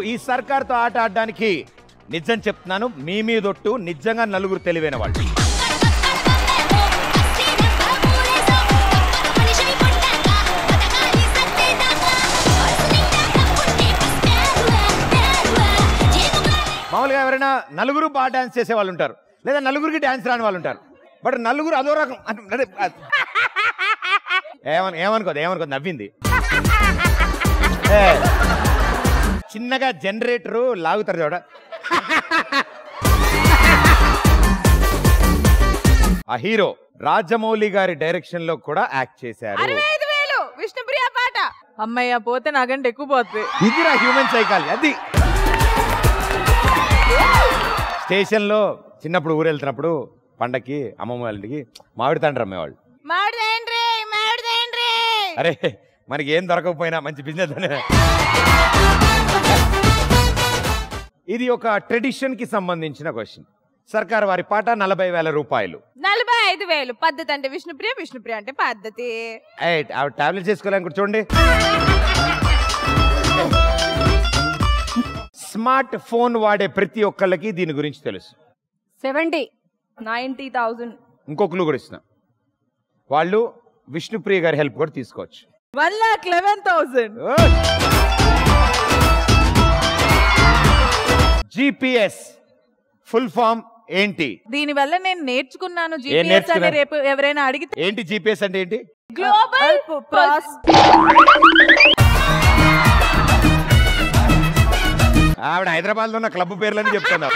ఈ సర్కార్తో ఆట ఆడడానికి నిజం చెప్తున్నాను మీ మీదొట్టు నిజంగా నలుగురు తెలివైన వాళ్ళు మామూలుగా ఎవరైనా నలుగురు బాగా డాన్స్ చేసే వాళ్ళు ఉంటారు లేదా నలుగురికి డాన్స్ రాని వాళ్ళు ఉంటారు బట్ నలుగురు అదో రకం అంటే- అంటే- ఏమను ఏమనుకోదు ఏమనుకోదు నవ్వింది ఏ, చిన్నగా జనరేటరు లాగుతారు చూడ ఆ హీరో రాజమౌళి గారి డైరెక్షన్ లో కూడా యాక్ట్ చేశారు అరవై ఐదు వేలు విష్ణుప్రియ పాట అమ్మయ్య పోతే నాకంటే ఎక్కువ పోతుంది ఇదిరా హ్యూమన్ సైకాలజీ అది స్టేషన్ లో చిన్నప్పుడు ఊరు వెళ్తున్నప్పుడు పండక్కి అమ్మమ్మ వాళ్ళ ఇంటికి మామిడి తండ్రి అమ్మేవాళ్ళు మామిడిదేండ్రి మామిడిదేండ్రి అరే మనకి ఏం దొరకకపోయినా మంచి బిజినెస్ అనే ఇది ఒక ట్రెడిషన్ కి సంబంధించిన క్వశ్చన్ సర్కార్ వారి పాట నలభై వేల రూపాయలు నలభై ఐదు వేలు పద్ధతి అంటే విష్ణుప్రియ విష్ణుప్రియ అంటే పద్ధతి ఏయ్, ఆవిడ టాబ్లెట్ చేసుకోవాలని చూడండి స్మార్ట్ ఫోన్ వాడే ప్రతి ఒక్కళ్ళకి దీని గురించి తెలుసు సెవెంటీ నైన్టీ థౌజండ్ ఇంకో క్లూ కూడా ఇస్తున్నా వాళ్ళు విష్ణుప్రియ గారి హెల్ప్ కూడా తీసుకోవచ్చు one lakh eleven thousand GPS full form ఏంటి దీని వల్ల నేను నేర్చుకున్నాను ఏం జీపీఎస్ అని నేర్చుకున్నారు? రేపు ఎవరైనా అడిగితే ఏంటి జిపిఎస్ అంటే ఏంటి గ్లోబల్ ఆవిడ హైదరాబాద్ లో ఉన్న క్లబ్ పేర్లని చెప్తున్నారు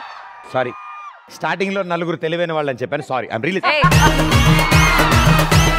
సారీ స్టార్టింగ్ లో నలుగురు తెలివైన వాళ్ళని చెప్పాను సారీ ఐమ్ రియలీ